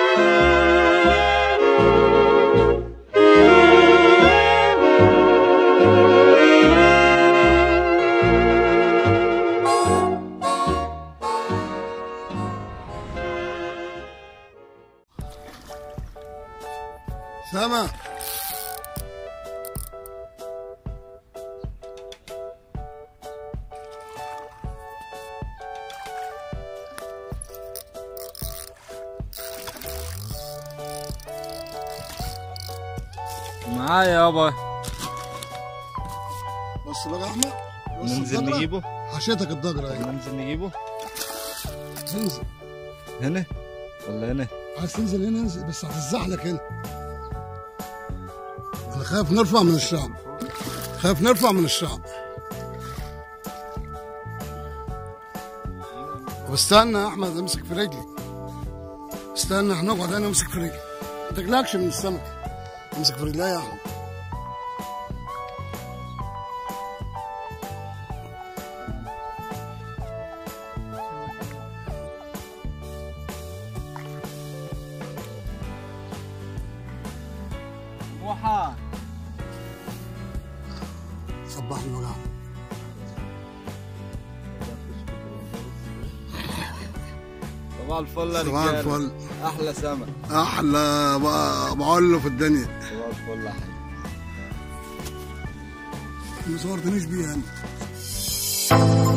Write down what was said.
سما معايا يابا بص بقى يا احمد بص ننزل الضجرة. نجيبه حشيتك الضجرة اهي ننزل نجيبه انزل هنا ولا هنا عايز تنزل هنا انزل بس هتزحلق هنا انا خايف نرفع من الشعب خايف نرفع من الشعب واستنى يا احمد امسك في رجلي استنى هنقعد انا امسك في رجلي ما تقلقش من السمك امسك في رجلي يا احمد وحا صبحني ولا صباح الفل يا صباح رجالة. الفل احلى سما احلى ب- بعله في الدنيا صباح الفل يا حبيبي ما صورتنيش بيها انت